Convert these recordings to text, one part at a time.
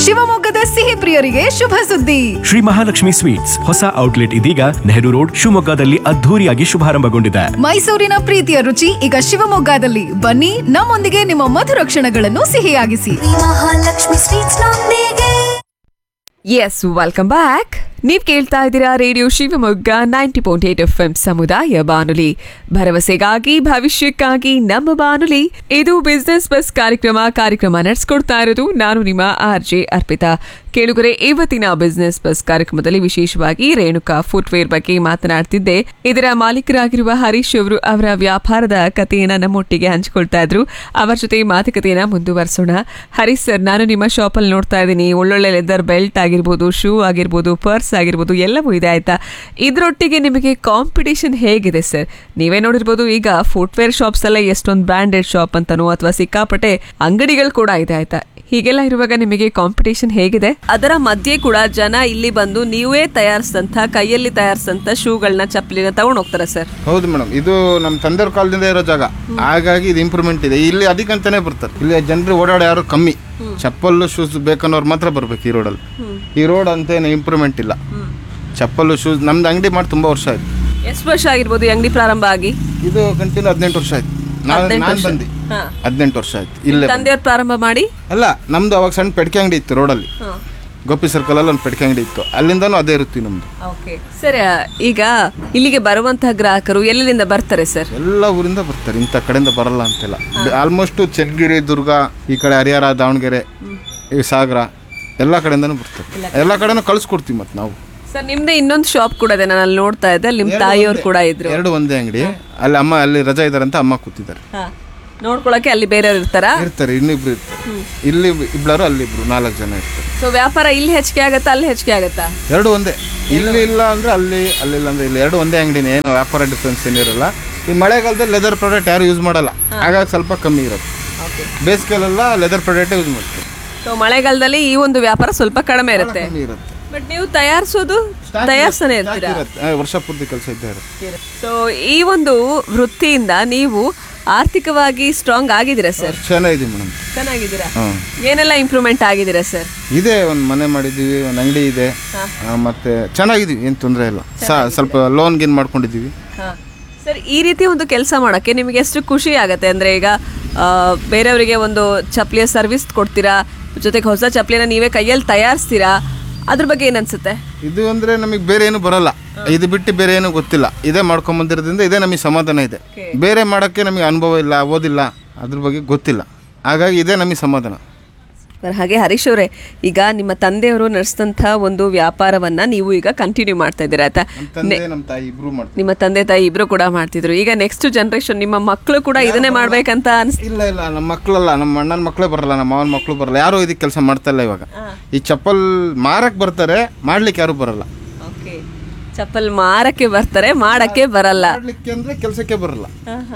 ಶಿವಮೊಗ್ಗದ ಸಿಹಿ ಪ್ರಿಯರಿಗೆ ಶುಭ ಸುದ್ದಿ ಶ್ರೀ ಮಹಾಲಕ್ಷ್ಮಿ ಸ್ವೀಟ್ಸ್ ಹೊಸ ಔಟ್ಲೆಟ್ ಇದೀಗ ನೆಹರು ರೋಡ್ ಶಿವಮೊಗ್ಗದಲ್ಲಿ ಅದ್ಧೂರಿಯಾಗಿ ಶುಭಾರಂಭಗೊಂಡಿದೆ ಮೈಸೂರಿನ ಪ್ರೀತಿಯ ರುಚಿ ಈಗ ಶಿವಮೊಗ್ಗದಲ್ಲಿ ಬನ್ನಿ ನಮ್ಮೊಂದಿಗೆ ನಿಮ್ಮ ಮಧುರ ಕ್ಷಣಗಳನ್ನು ಸಿಹಿಯಾಗಿಸಿ ಮಹಾಲಕ್ಷ್ಮಿ ಸ್ವೀಟ್ಸ್ ನೊಂದಿಗೆ ಎಸ್ ವೆಲ್ಕಮ್ ಬ್ಯಾಕ್ ನೀವು ಕೇಳ್ತಾ ಇದ್ದೀರಾ radio Shivamogga ninety point eight F M ಸಮುದಾಯ ಬಾನುಲಿ ಭರವಸೆಗಾಗಿ ಭವಿಷ್ಯಕ್ಕಾಗಿ ನಮ್ಮ ಬಾನುಲಿ ಇದು ಬಿಸ್ನೆಸ್ ಬಸ್ ಕಾರ್ಯಕ್ರಮ ಕಾರ್ಯಕ್ರಮ ನಡೆಸ್ಕೊಡ್ತಾ ಇರೋದು ನಾನು ನಿಮ್ಮ ಆರ್ ಜೆ ಅರ್ಪಿತಾ ಕೇಳುಗರೆ ಇವತ್ತಿನ ಬಿಸ್ನೆಸ್ ಬಸ್ ಕಾರ್ಯಕ್ರಮದಲ್ಲಿ ವಿಶೇಷವಾಗಿ ರೇಣುಕಾ ಫುಟ್ವೇರ್ ಬಗ್ಗೆ ಮಾತನಾಡ್ತಿದ್ದೆ ಇದರ ಮಾಲೀಕರಾಗಿರುವ ಹರೀಶ್ ಅವರು ಅವರ ವ್ಯಾಪಾರದ ಕಥೆಯನ್ನ ನಮ್ಮೊಟ್ಟಿಗೆ ಹಂಚಿಕೊಳ್ತಾ ಇದ್ರು ಅವರ ಜೊತೆ ಮಾತುಕತೆಯನ್ನ ಮುಂದುವರಿಸೋಣ ಹರೀಶ್ ಸರ್ ನಾನು ನಿಮ್ಮ ಶಾಪಲ್ಲಿ ನೋಡ್ತಾ ಇದ್ದೀನಿ ಒಳ್ಳೊಳ್ಳೆ ಲೆದರ್ ಬೆಲ್ಟ್ ಆಗಿರ್ಬೋದು ಶೂ ಆಗಿರ್ಬೋದು ಪರ್ಸ್ ಆಗಿರ್ಬೋದು ಎಲ್ಲವೂ ಇದೆ ಆಯ್ತಾ ಇದರೊಟ್ಟಿಗೆ ನಿಮಗೆ ಕಾಂಪಿಟೇಷನ್ ಹೇಗಿದೆ ಸರ್ ನೀವೇ ನೋಡಿರ್ಬೋದು ಈಗ ಫುಟ್ವೇರ್ ಶಾಪ್ಸ್ ಎಲ್ಲ ಎಷ್ಟೊಂದು ಬ್ರಾಂಡೆಡ್ ಶಾಪ್ ಅಂತನೋ ಅಥವಾ ಸಿಕ್ಕಾಪಟ್ಟೆ ಅಂಗಡಿಗಳು ಕೂಡ ಇದೆ ಆಯ್ತಾ ಹೀಗೆಲ್ಲ ಇರುವಾಗ ನಿಮಗೆ ಕಾಂಪಿಟೇಷನ್ ಹೇಗಿದೆ ಅದರ ಮಧ್ಯೆ ಕೂಡ ಜನ ಇಲ್ಲಿ ಬಂದು ನೀವೇ ತಯಾರಿಸಿದಂಥ ಕೈಯಲ್ಲಿ ತಯಾರಿಸಿದಂಥ ಶೂಗಳನ್ನ ಚಪ್ಪಲಿನ ತಗೊಂಡು ಹೋಗ್ತಾರೆ ಸರ್ ಹೌದು ಮೇಡಮ್ ಇದು ನಮ್ಮ ತಂದೆಯವ್ರ ಕಾಲದಿಂದ ಇರೋ ಜಾಗ ಹಾಗಾಗಿ ಇದು ಇಂಪ್ರೂವ್ಮೆಂಟ್ ಇದೆ ಇಲ್ಲಿ ಅದಕ್ಕಂತಾನೆ ಬರ್ತಾರೆ ಇಲ್ಲಿ ಜನರು ಓಡಾಡೋ ಯಾರು ಕಮ್ಮಿ ಚಪ್ಪಲ್ಲು ಶೂಸ್ ಬೇಕನ್ನೋರು ಮಾತ್ರ ಬರ್ಬೇಕು ಈ ರೋಡಲ್ಲಿ ಈ ರೋಡ್ ಅಂತೇನು ಇಂಪ್ರೂವ್ಮೆಂಟ್ ಇಲ್ಲ ಚಪ್ಪಲ್ಲು ಶೂಸ್ ನಮ್ದು ಅಂಗಡಿ ಮಾಡಿ ತುಂಬ ವರ್ಷ ಆಯ್ತು ಎಷ್ಟು ವರ್ಷ ಆಗಿರ್ಬೋದು ಈ ಅಂಗಡಿ ಪ್ರಾರಂಭ ಆಗಿ ಇದು ಕಂಟಿನ್ಯೂ ಹದಿನೆಂಟು ವರ್ಷ ಆಯ್ತು ನಾನು ಹದಿನೆಂಟು ನಾನು ವರ್ಷ. ಬಂದು ಹಾ. ಹದಿನೆಂಟು ವರ್ಷ ಆಯ್ತು ಇಲ್ಲೇ ತಂದೆಯವ್ರು ಪ್ರಾರಂಭ ಮಾಡಿ ಅಲ್ಲ ನಮ್ದು ಅವಾಗ ಸಣ್ಣ ಪೆಟ್ಕೆ ಅಂಗಡಿ ಇತ್ತು ರೋಡಲ್ಲಿ ಗೋಪಿ ಸರ್ಕಲಲ್ಲಿ ಒಂದು ಪೆಟ್ಕೆ ಅಂಗಡಿ ಇತ್ತು ಅಲ್ಲಿಂದನೂ ಅದೇ ಇರುತ್ತೆ ನಮ್ಮದು ಓಕೆ ಸರ್ ಈಗ ಇಲ್ಲಿಗೆ ಬರುವಂತಹ ಗ್ರಾಹಕರು ಎಲ್ಲೆಲ್ಲಿಂದ ಬರ್ತಾರೆ ಸರ್ ಎಲ್ಲ ಊರಿಂದ ಬರ್ತಾರೆ ಇಂಥ ಕಡೆಯಿಂದ ಬರಲ್ಲ ಅಂತಿಲ್ಲ ಆಲ್ಮೋಸ್ಟ್ ಚೆನ್ನಗಿರಿ ದುರ್ಗ ಈ ಕಡೆ ಹರಿಹರ ದಾವಣಗೆರೆ ಈ ಸಾಗರ ಎಲ್ಲ ಕಡೆಯಿಂದನೂ ಬರ್ತಾರೆ ಎಲ್ಲ ಕಡೆನೂ ಕಳಿಸ್ಕೊಡ್ತೀವಿ ಮತ್ತೆ ನಾವು ಸರ್ ನಿಮ್ದೇ ಇನ್ನೊಂದು ಶಾಪ್ ಕೂಡ ಇದೆ ನಾನು ಅಲ್ಲಿ ನೋಡ್ತಾ ಇದ್ದೆ ಅಲ್ಲಿ ನಿಮ್ಮ ತಾಯಿಯವರು ಕೂಡ ಇದ್ರು ಎರಡು ಒಂದೇ ಅಂಗಡಿ ಅಲ್ಲಿ ಅಮ್ಮ ಅಲ್ಲಿ ರಜಾ ಇದ್ದಾರೆ ಅಂತ ಅಮ್ಮ ಕೂತಿದ್ದಾರೆ ನೋಡ್ಕೊಳಕ್ಕೆ ಅಲ್ಲಿ ಬೇರೆಯವ್ರು ಇರ್ತಾರಾ ಇರ್ತಾರೆ ಇನ್ನಿಬ್ರು ಇರ್ತಾರೆ ಇಲ್ಲಿ ಇಬ್ಬರು ಅಲ್ಲಿ ಇಬ್ರು ನಾಲ್ಕು ಜನ ಇರ್ತಾರೆ ಸೊ ವ್ಯಾಪಾರ ಇಲ್ಲಿ ಹೆಚ್ಚಿಗೆ ಆಗತ್ತಾ ಅಲ್ಲಿ ಹೆಚ್ಚಿಗೆ ಆಗತ್ತಾ ಎರಡು ಒಂದೇ ಇಲ್ಲಿ ಇಲ್ಲ ಅಂದ್ರೆ ಅಲ್ಲಿ ಅಲ್ಲಿಲ್ಲ ಅಂದ್ರೆ ಇಲ್ಲಿ ಎರಡು ಒಂದೇ ಅಂಗಡಿನೇ ಏನು ವ್ಯಾಪಾರ ಡಿಫ್ರೆನ್ಸ್ ಏನಿರಲ್ಲ ಈ ಮಳೆಗಾಲದಲ್ಲಿ ಲೆದರ್ ಪ್ರಾಡಕ್ಟ್ ಯಾರು ಯೂಸ್ ಮಾಡಲ್ಲ ಹಾಗಾಗಿ ಸ್ವಲ್ಪ ಕಮ್ಮಿ ಇರುತ್ತೆ ಬೇಸಿಗೆಲೆಲ್ಲ ಲೆದರ್ ಪ್ರಾಡಕ್ಟೇ ಯೂಸ್ ಮಾಡ್ತಾರೆ ಸೊ ಮಳೆಗಾಲದಲ್ಲಿ ಈ ಒಂದು ವ್ಯಾಪಾರ ಸ್ವಲ್ಪ ಕಡಿಮೆ ಇರುತ್ತೆ ಕಮ್ಮಿ ಇರುತ್ತೆ ಬಟ್ ನೀವು ತಯಾರಿಸೋದು ತಯಾರಿಸ್ತಾನೆ ಇರ್ತೀರಾ ಇರುತ್ತೆ ಆ, ವರ್ಷ ಪೂರ್ತಿ ಕೆಲಸ ಇದ್ದೇ ಇರುತ್ತೆ ಸೊ ಈ ಒಂದು ವೃತ್ತಿಯಿಂದ ನೀವು ಆರ್ಥಿಕವಾಗಿ ಸ್ಟ್ರಾಂಗ್ ಆಗಿದ್ದೀರಾ ಸರ್ ಚೆನ್ನಾಗಿದೆ ಮೇಡಮ್ ಚೆನ್ನಾಗಿದ್ದೀರಾ ಹಾಂ ಏನೆಲ್ಲ ಇಂಪ್ರೂವ್ಮೆಂಟ್ ಆಗಿದ್ದೀರಾ ಸರ್ ಇದೆ ಒಂದು ಮನೆ ಮಾಡಿದ್ದೀವಿ ಒಂದು ಅಂಗಡಿ ಇದೆ ಆ, ಮತ್ತೆ ಚೆನ್ನಾಗಿದ್ದೀವಿ ಏನು ತೊಂದರೆ ಇಲ್ಲ ಸ ಸ್ವಲ್ಪ ಲೋನ್ ಗಿನ್ ಮಾಡ್ಕೊಂಡಿದ್ದೀವಿ ಸರ್ ಈ ರೀತಿ ಒಂದು ಕೆಲಸ ಮಾಡೋಕ್ಕೆ ನಿಮಗೆ ಎಷ್ಟು ಖುಷಿ ಆಗುತ್ತೆ ಅಂದರೆ ಈಗ ಆ, ಬೇರೆಯವರಿಗೆ ಒಂದು ಚಪ್ಪಲಿಯ ಸರ್ವಿಸ್ ಕೊಡ್ತೀರಾ ಜೊತೆಗೆ ಹೊಸ ಚಪ್ಪಲಿನ ನೀವೇ ಕೈಯಲ್ಲಿ ತಯಾರಿಸ್ತೀರಾ ಅದ್ರ ಬಗ್ಗೆ ಏನು ಅನ್ಸುತ್ತೆ ಇದು ಅಂದರೆ ನಮಗೆ ಬೇರೆ ಏನು ಬರಲ್ಲ ಇದು ಬಿಟ್ಟು ಬೇರೆ ಏನು ಗೊತ್ತಿಲ್ಲ ಇದೇ ಮಾಡ್ಕೊಂಬಂದಿರೋದ್ರಿಂದ ಇದೇ ನಮಗೆ ಸಮಾಧಾನ ಇದೆ ಬೇರೆ ಮಾಡೋಕ್ಕೆ ನಮಗೆ ಅನುಭವ ಇಲ್ಲ ಓದಿಲ್ಲ ಅದ್ರ ಬಗ್ಗೆ ಗೊತ್ತಿಲ್ಲ ಹಾಗಾಗಿ ಇದೇ ನಮಗೆ ಸಮಾಧಾನ ಸರ್ ಹಾಗೆ ಹರೀಶ್ ಅವರೇ ಈಗ ನಿಮ್ಮ ತಂದೆಯವರು ನಡೆಸಿದಂಥ ಒಂದು ವ್ಯಾಪಾರವನ್ನ ನೀವು ಈಗ ಕಂಟಿನ್ಯೂ ಮಾಡ್ತಾ ಇದ್ದೀರಾ ಆಯ್ತಾ ನಮ್ಮ ತಂದೆ ನಮ್ಮ ತಾಯಿ ಇಬ್ರು ಮಾಡ್ತಾರೆ ನಿಮ್ಮ ತಂದೆ ತಾಯಿ ಇಬ್ರು ಕೂಡ ಮಾಡ್ತಿದ್ರು ಈಗ ನೆಕ್ಸ್ಟ್ ಜನರೇಷನ್ ನಿಮ್ಮ ಮಕ್ಕಳು ಕೂಡ ಇದನ್ನೇ ಮಾಡ್ಬೇಕಂತ ಅನ್ಸ್ ಇಲ್ಲ ಇಲ್ಲ ನಮ್ಮ ಮಕ್ಕಳಲ್ಲ ನಮ್ಮ ಅಣ್ಣನ ಮಕ್ಕಳೇ ಬರಲ್ಲ ನಮ್ಮ ಮಾವನ ಮಕ್ಕಳು ಬರಲ್ಲ ಯಾರು ಇದಕ್ಕೆ ಕೆಲಸ ಮಾಡ್ತಾ ಇಲ್ಲ ಇವಾಗ ಈ ಚಪ್ಪಲ್ ಮಾರಕ್ಕೆ ಬರ್ತಾರೆ ಮಾಡ್ಲಿಕ್ಕೆ ಯಾರು ಬರಲ್ಲ ಓಕೆ ಚಪ್ಪಲ್ ಮಾರಕ್ಕೆ ಬರ್ತಾರೆ ಮಾಡಕ್ಕೆ ಬರಲ್ಲ ಮಾಡ್ಲಿಕ್ಕೆ ಅಂದರೆ ಕೆಲಸಕ್ಕೆ ಬರಲ್ಲ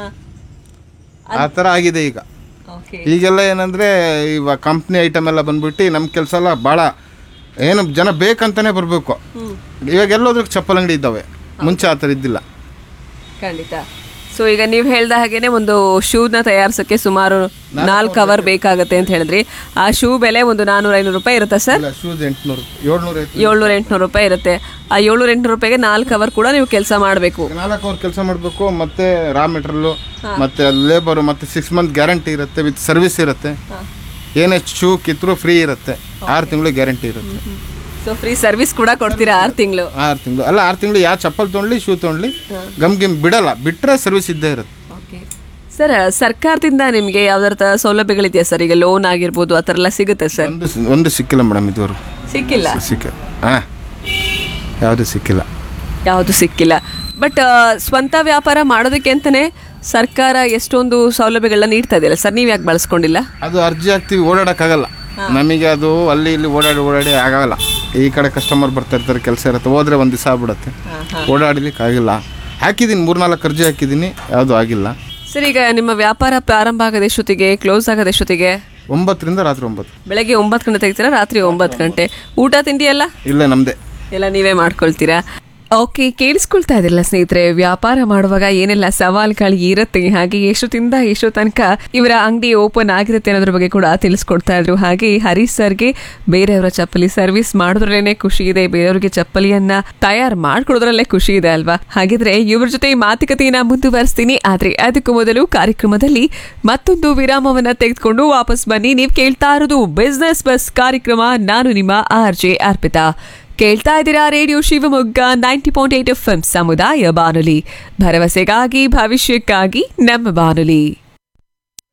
ಆ ಥರ ಆಗಿದೆ ಈಗ ಓಕೆ ಈಗೆಲ್ಲ ಏನಂದರೆ ಇವಾಗ ಕಂಪ್ನಿ ಐಟಮ್ ಎಲ್ಲ ಬಂದ್ಬಿಟ್ಟು ನಮ್ಮ ಕೆಲಸ ಎಲ್ಲ ಭಾಳ ಏನು ಜನ ಬೇಕಂತಾನೆ ಬರಬೇಕು ಇವಾಗ ಎಲ್ಲೋದ್ರೂ ಚಪ್ಪಲ್ ಅಂಗಡಿ ಇದ್ದಾವೆ ಮುಂಚೆ ಆ ಥರ ಇದ್ದಿಲ್ಲ ಖಂಡಿತ ಸೊ ಈಗ ನೀವು ಹೇಳ್ದ ಹಾಗೇನೆ ಒಂದು ಶೂನ ತಯಾರಿಸೋಕ್ಕೆ ಸುಮಾರು ನಾಲ್ಕು ಅವರ್ ಬೇಕಾಗುತ್ತೆ ಅಂತ ಹೇಳಿದ್ರಿ ಆ ಶೂ ಬೆಲೆ ಒಂದು ನಾನೂರ ಐನೂರು ರೂಪಾಯಿ ಇರುತ್ತಾ ಸರ್ ಇಲ್ಲ ಶೂಸ್ ಎಂಟುನೂರು ಏಳ್ನೂರು ಐತಿ ಏಳ್ನೂರ ಎಂಟುನೂರು ರೂಪಾಯಿ ಇರುತ್ತೆ ಆ ಏಳ್ನೂರ ಎಂಟುನೂರು ರೂಪಾಯಿಗೆ ನಾಲ್ಕು ಅವರ್ ಕೂಡ ನೀವು ಕೆಲಸ ಮಾಡಬೇಕು ನಾಲ್ಕು ಅವ್ರು ಕೆಲಸ ಮಾಡಬೇಕು ಮತ್ತೆ ರಾ ಮೆಟೀರಿಯಲ್ಲು ಮತ್ತೆ ಲೇಬರು ಮತ್ತೆ ಸಿಕ್ಸ್ ಮಂತ್ ಗ್ಯಾರಂಟಿ ಇರುತ್ತೆ ವಿತ್ ಸರ್ವಿಸ್ ಇರುತ್ತೆ ಏನೇ ಶೂ ಕಿತ್ತರೂ ಫ್ರೀ ಇರುತ್ತೆ ಆರು ತಿಂಗಳು ಗ್ಯಾರಂಟಿ ಇರುತ್ತೆ ಸೊ ಫ್ರೀ ಸರ್ವಿಸ್ ಕೂಡ ಕೊಡ್ತೀರಾ ಆರು ತಿಂಗಳು ಆರು ತಿಂಗಳು ಅಲ್ಲ ಆರು ತಿಂಗಳು ಯಾವ ಚಪ್ಪಲ್ ತೊಗೊಳ್ಳಿ ಶೂ ತೊಗೊಳ್ಳಿ ಗಮ್ ಗಿಮ್ ಬಿಡಲ್ಲ ಬಿಟ್ಟರೆ ಸರ್ವಿಸ್ ಇದ್ದೇ ಇರುತ್ತೆ ಓಕೆ ಸರ್ ಸರ್ಕಾರದಿಂದ ನಿಮಗೆ ಯಾವ್ದಾರ ಸೌಲಭ್ಯಗಳಿದೆಯಾ ಸರ್ ಈಗ ಲೋನ್ ಆಗಿರ್ಬೋದು ಆ ಥರ ಎಲ್ಲ ಸಿಗುತ್ತೆ ಸರ್ ಒಂದು ಸಿ- ಒಂದು ಸಿಕ್ಕಿಲ್ಲ ಮೇಡಮ್ ಇದುವರೆಗೂ ಸಿಕ್ಕಿಲ್ಲ ಸಿಕ್ಕ ಹಾಂ ಯಾವುದು ಸಿಕ್ಕಿಲ್ಲ ಯಾವುದು ಸಿಕ್ಕಿಲ್ಲ ಬಟ್ ಸ್ವಂತ ವ್ಯಾಪಾರ ಮಾಡೋದಕ್ಕೆ ಅಂತಾನೆ ಸರ್ಕಾರ ಎಷ್ಟೊಂದು ಸೌಲಭ್ಯಗಳನ್ನ ನೀಡ್ತಾ ಇದೆಯಲ್ಲ ಸರ್ ನೀವು ಯಾಕೆ ಬಳಸ್ಕೊಂಡಿಲ್ಲ ಅದು ಅರ್ಜಿ ಹಾಕ್ತೀವಿ ಓಡಾಡೋಕ್ಕಾಗಲ್ಲ ನಮಗೆ ಅದು ಅಲ್ಲಿ ಇಲ್ಲಿ ಓಡಾಡಿ ಓಡಾಡಿ ಆಗಲ್ಲ ಈ ಕಡೆ ಕಸ್ಟಮರ್ ಬರ್ತಾ ಇರ್ತಾರೆ ಕೆಲಸ ಇರುತ್ತೆ ಹೋದ್ರೆ ಒಂದು ದಿವಸ ಆಗ್ಬಿಡುತ್ತೆ ಓಡಾಡ್ಲಿಕ್ಕೆ ಆಗಿಲ್ಲ ಹಾಕಿದ್ದೀನಿ ಮೂರ್ನಾಲ್ಕು ಅರ್ಜಿ ಹಾಕಿದ್ದೀನಿ ಯಾವುದು ಆಗಿಲ್ಲ ಸರ್ ಈಗ ನಿಮ್ಮ ವ್ಯಾಪಾರ ಪ್ರಾರಂಭ ಆಗೋದು ಎಷ್ಟೊತ್ತಿಗೆ ಕ್ಲೋಸ್ ಆಗೋದು ಎಷ್ಟೊತ್ತಿಗೆ ಒಂಬತ್ತರಿಂದ ರಾತ್ರಿ ಒಂಬತ್ತು ಬೆಳಗ್ಗೆ ಒಂಬತ್ತು ಗಂಟೆ ತೆಗಿತೀರಾ ರಾತ್ರಿ ಒಂಬತ್ತು ಗಂಟೆ ಊಟ ತಿಂಡಿ ಎಲ್ಲ ಇಲ್ಲೇ ನಮ್ಮದೇ ಎಲ್ಲ ನೀವೇ ಮಾಡ್ಕೊಳ್ತೀರಾ ಓಕೆ ಕೇಳಿಸ್ಕೊಳ್ತಾ ಇದಿಲ್ಲ ಸ್ನೇಹಿತರೆ ವ್ಯಾಪಾರ ಮಾಡುವಾಗ ಏನೆಲ್ಲ ಸವಾಲುಗಳು ಇರುತ್ತೆ ಹಾಗೆ ಎಷ್ಟೊತ್ತಿಂದ ಎಷ್ಟೋ ತನಕ ಇವರ ಅಂಗಡಿ ಓಪನ್ ಆಗಿರುತ್ತೆ ಅನ್ನೋದ್ರ ಬಗ್ಗೆ ಕೂಡ ತಿಳಿಸ್ಕೊಡ್ತಾ ಇದ್ರು ಹಾಗೆ ಹರೀಶ್ ಸರ್ಗೆ ಬೇರೆಯವರ ಚಪ್ಪಲಿ ಸರ್ವಿಸ್ ಮಾಡೋದ್ರಲ್ಲೇನೆ ಖುಷಿ ಇದೆ ಬೇರೆಯವರಿಗೆ ಚಪ್ಪಲಿಯನ್ನ ತಯಾರು ಮಾಡ್ಕೊಡೋದ್ರಲ್ಲೇ ಖುಷಿ ಇದೆ ಅಲ್ವಾ ಹಾಗಿದ್ರೆ ಇವ್ರ ಜೊತೆ ಮಾತುಕತೆಯನ್ನ ಮುಂದುವರಿಸ್ತೀನಿ ಆದ್ರೆ ಅದಕ್ಕೂ ಮೊದಲು ಕಾರ್ಯಕ್ರಮದಲ್ಲಿ ಮತ್ತೊಂದು ವಿರಾಮವನ್ನ ತೆಗೆದುಕೊಂಡು ವಾಪಸ್ ಬನ್ನಿ ನೀವು ಕೇಳ್ತಾ ಇರೋದು ಬಿಸ್ನೆಸ್ ಬಸ್ ಕಾರ್ಯಕ್ರಮ ನಾನು ನಿಮ್ಮ ಆರ್ ಜೆ ಅರ್ಪಿತಾ ಕೇಳ್ತಾ ಇದ್ದೀರಾ radio Shivamogga ninety point eight F ಸಮುದಾಯ ಬಾನುಲಿ ಭರವಸೆಗಾಗಿ ಭವಿಷ್ಯಕ್ಕಾಗಿ ನಮ್ಮ ಬಾನುಲಿ